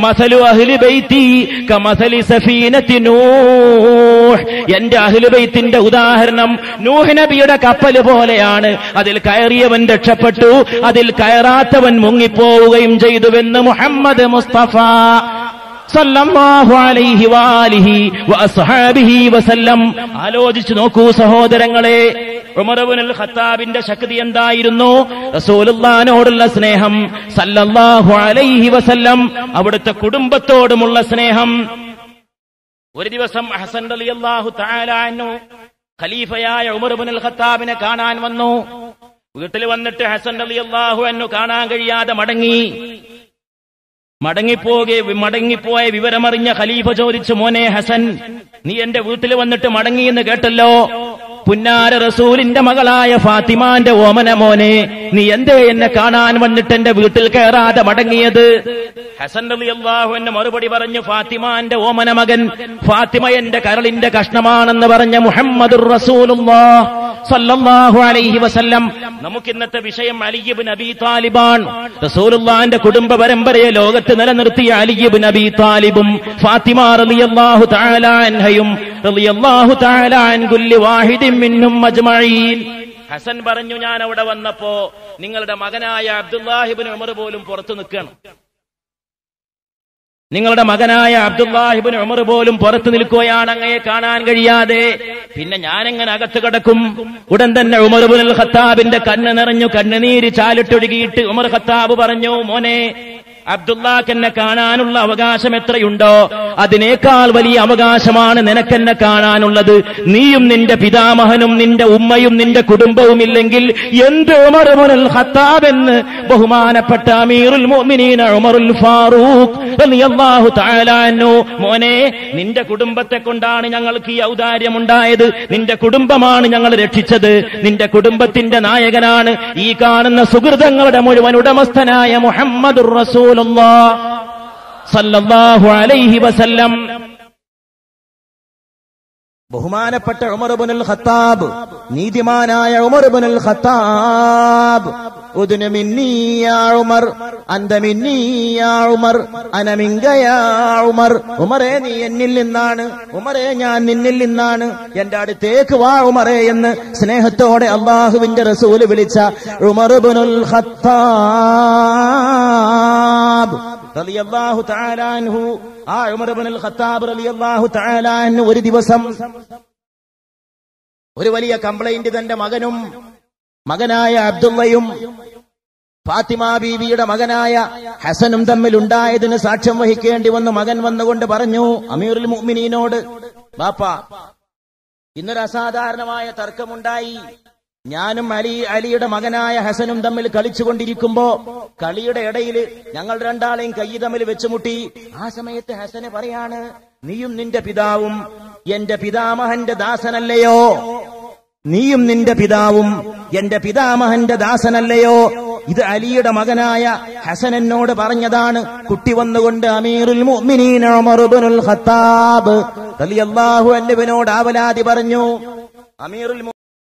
മസലു Ahli ബൈത്തി കമസലി സഫീനത്തി നൂഹ് എന്റെ അഹ്ലുബൈത്തിന്റെ ഉദാഹരണം നൂഹ് നബിയുടെ കപ്പൽ പോലെയാണ് അതിൽ കയറിയവൻ രക്ഷപ്പെട്ടു അതിൽ കയറാത്തവൻ മുങ്ങിപ്പോവുകയും ചെയ്തുവെന്ന് മുഹമ്മദ് മുസ്തഫ സല്ലല്ലാഹു അലൈഹി വാലിഹി വഅസ്ഹാബിഹി വസല്ലം ആലോചിച്ചു നോക്കൂ സഹോദരങ്ങളെ ഉമർബുൽ ഖത്താബിന്റെ ശക്തി എന്തായിരുന്നു റസൂലുള്ളാഹിനോടുള്ള സ്നേഹം സല്ലല്ലാഹു അലൈഹി വസല്ലം അവിടുത്തെ കുടുംബത്തോടുമുള്ള സ്നേഹം ഒരു ദിവസം ഹസൻ റളിയല്ലാഹു തആല അൻഹു ഖലീഫയായ ഉമർബുൽ ഖത്താബിനെ കാണാൻ വന്നു വീട്ടിൽ വന്നിട്ട് ഹസൻ റളിയല്ലാഹു അൻഹു കാണാൻ കഴിയാതെ മടങ്ങി മടങ്ങിപ്പോകെ മടങ്ങിപ്പോയ വിവരമറിഞ്ഞ ഖലീഫ ചോദിച്ചു മോനെ ഹസൻ നീ എന്റെ വീട്ടിൽ വന്നിട്ട് മടങ്ങിയെന്ന് കേട്ടല്ലോ പുന്നാര റസൂലിന്റെ മകളായ ഫാത്തിമാന്റെ ഓമന മോനെ നീ എന്തേ എന്നെ കാണാൻ വന്നിട്ട് എന്റെ വീട്ടിൽ കയറാതെ മടങ്ങിയത് ഹസൻ അലി അള്ളാഹു എന്നെ മറുപടി പറഞ്ഞു ഫാത്തിമാന്റെ ഓമന മകൻ ഫാത്തിമ എന്റെ കരളിന്റെ കഷ്ണമാണെന്ന് പറഞ്ഞ മുഹമ്മദുർ റസൂലുള്ളാഹ് സല്ലല്ലാഹു അലൈഹി വസല്ലം നമുക്ക് ഇന്നത്തെ വിഷയം അലിയിബ് നബി താലിബാൻ റസൂലുള്ളാന്റെ കുടുംബ പരമ്പരയെ ലോകത്ത് നിലനിർത്തിയ അലിയിബ് നബി താലിബും ഫാത്തിമ റളിയല്ലാഹു തആല അൻഹയും റളിയല്ലാഹു തആല അൻ കുല്ലി വാഹിദിൻ മിൻഹും അജ്മഈൻ ഹസൻ പറഞ്ഞു ഞാൻ അവിടെ വന്നപ്പോ നിങ്ങളുടെ മകനായ അബ്ദുല്ലാഹിബിൻ ഉമർ പോലും പുറത്തു നിൽക്കണം നിങ്ങളുടെ മകനായ അബ്ദുല്ലാഹിബിൻ ഉമർ പോലും പുറത്തു നിൽക്കുകയാണ് അങ്ങയെ കാണാൻ കഴിയാതെ പിന്നെ ഞാനെങ്ങനെ അകത്ത് കിടക്കും ഉടൻ തന്നെ ഉമർബുൽ ഖത്താബിന്റെ കണ്ണ് നിറഞ്ഞു കണ്ണുനീര് ചാലിട്ടൊഴുകിയിട്ട് ഉമർ ഖത്താബ് പറഞ്ഞു മോനെ അബ്ദുല്ലാക്ക് എന്നെ കാണാനുള്ള അവകാശം എത്രയുണ്ടോ അതിനേക്കാൾ വലിയ അവകാശമാണ് നിനക്കെന്നെ കാണാനുള്ളത് നീയും നിന്റെ പിതാമഹനും നിന്റെ ഉമ്മയും നിന്റെ കുടുംബവും ഇല്ലെങ്കിൽ എന്ത് ഉമറുൽ ഖത്താബ് എന്ന് ബഹുമാനപ്പെട്ട അമീറുൽ മുഅ്മിനീന ഉമറുൽ ഫാറൂഖ് റളിയല്ലാഹു തആല അൻഹു മോനെ നിന്റെ കുടുംബത്തെ കൊണ്ടാണ് ഞങ്ങൾക്ക് ഈ ഔദാര്യമുണ്ടായത് നിന്റെ കുടുംബമാണ് ഞങ്ങൾ രക്ഷിച്ചത് നിന്റെ കുടുംബത്തിന്റെ നായകനാണ് ഈ കാണുന്ന സുഹൃതങ്ങളുടെ മുഴുവൻ ഉടമസ്ഥനായ മുഹമ്മദുർ റസൂലുള്ളാഹ് സല്ലല്ലാഹു അലൈഹി വസല്ലം ബഹുമാനപ്പെട്ട ഉമർബുനുൽ ഖത്താബ് നീതിമാനായ ഉമർബുനുൽ ഖത്താബ് ഉദ്ന മിന്നീ യാ ഉമർ അന്ത മിന്നീ യാ ഉമർ അന മിങ്ക യാ ഉമർ ഉമറേ നീ എന്നിൽ നിന്നാണ് ഉമറേ ഞാൻ നിന്നിൽ നിന്നാണ് എന്റെ അടുത്തേക്ക് വാ ഉമറേ എന്ന് സ്നേഹത്തോടെ അള്ളാഹുവിന്റെ റസൂല് വിളിച്ച ഉമർബുനുൽ ഖത്താബ് റളിയല്ലാഹു തആല അൻഹു ആ ഉമർ ഇബ്നുൽ ഖത്താബ് റളിയല്ലാഹു തആല അൻഹു ഒരു ദിവസം ഒരു വലിയ കംപ്ലൈന്റ് തന്റെ മകനും മകനായ അബ്ദുള്ളയും ഫാത്തിമ ബീവിയുടെ മകനായ ഹസനും തമ്മിൽ ഉണ്ടായതിന് സാക്ഷ്യം വഹിക്കേണ്ടി വന്ന് മകൻ വന്നുകൊണ്ട് പറഞ്ഞു അമീറുൽ മുഅ്മിനീനോട് ബാപ്പ ഇന്നൊരു അസാധാരണമായ തർക്കമുണ്ടായി ഞാനും അലി അലിയുടെ മകനായ ഹസനും തമ്മിൽ കളിച്ചുകൊണ്ടിരിക്കുമ്പോ കളിയുടെ ഇടയിൽ ഞങ്ങൾ രണ്ടാളെയും കൈ തമ്മിൽ വെച്ചുമുട്ടി ആ സമയത്ത് ഹസന് പറയാണ് നീയും നിന്റെ പിതാവും എന്റെ പിതാമഹന്റെ ദാസനല്ലയോ നീയും നിന്റെ പിതാവും എന്റെ പിതാമഹന്റെ ദാസനല്ലയോ ഇത് അലിയുടെ മകനായ ഹസൻ എന്നോട് പറഞ്ഞതാണ് കുട്ടി വന്നുകൊണ്ട് അമീറുൽ മുഅ്മിനീന ഉമർ ഇബ്നുൽ ഖത്താബ് റളിയല്ലാഹു അൻഹുവിനോട് ആവലാതി പറഞ്ഞു അമീറുൽ